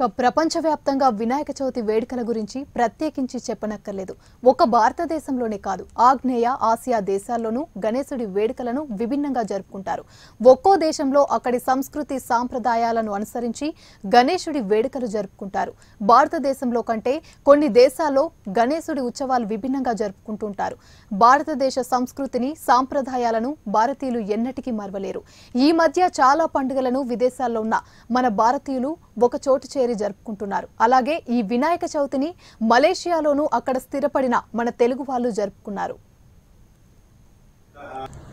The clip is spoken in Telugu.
ఇక ప్రపంచవ్యాప్తంగా వినాయక చవితి వేడుకల గురించి ప్రత్యేకించి చెప్పనక్కర్లేదు ఒక భారతదేశంలోనే కాదు ఆగ్నేయ ఆసియా దేశాల్లోనూ గణేశుడి వేడుకలను విభిన్నంగా జరుపుకుంటారు ఒక్కో దేశంలో అక్కడి సంస్కృతి సాంప్రదాయాలను అనుసరించి గణేశుడి వేడుకలు జరుపుకుంటారు భారతదేశంలో కంటే కొన్ని దేశాల్లో గణేశుడి ఉత్సవాలు విభిన్నంగా జరుపుకుంటుంటారు భారతదేశ సంస్కృతిని సాంప్రదాయాలను భారతీయులు ఎన్నటికీ మరవలేరు ఈ మధ్య చాలా పండుగలను విదేశాల్లో ఉన్న మన భారతీయులు ఒక చోటు చేరి జరుపుకుంటున్నారు అలాగే ఈ వినాయక చవితిని మలేషియాలోనూ అక్కడ స్థిరపడిన మన తెలుగు వాళ్ళు జరుపుకున్నారు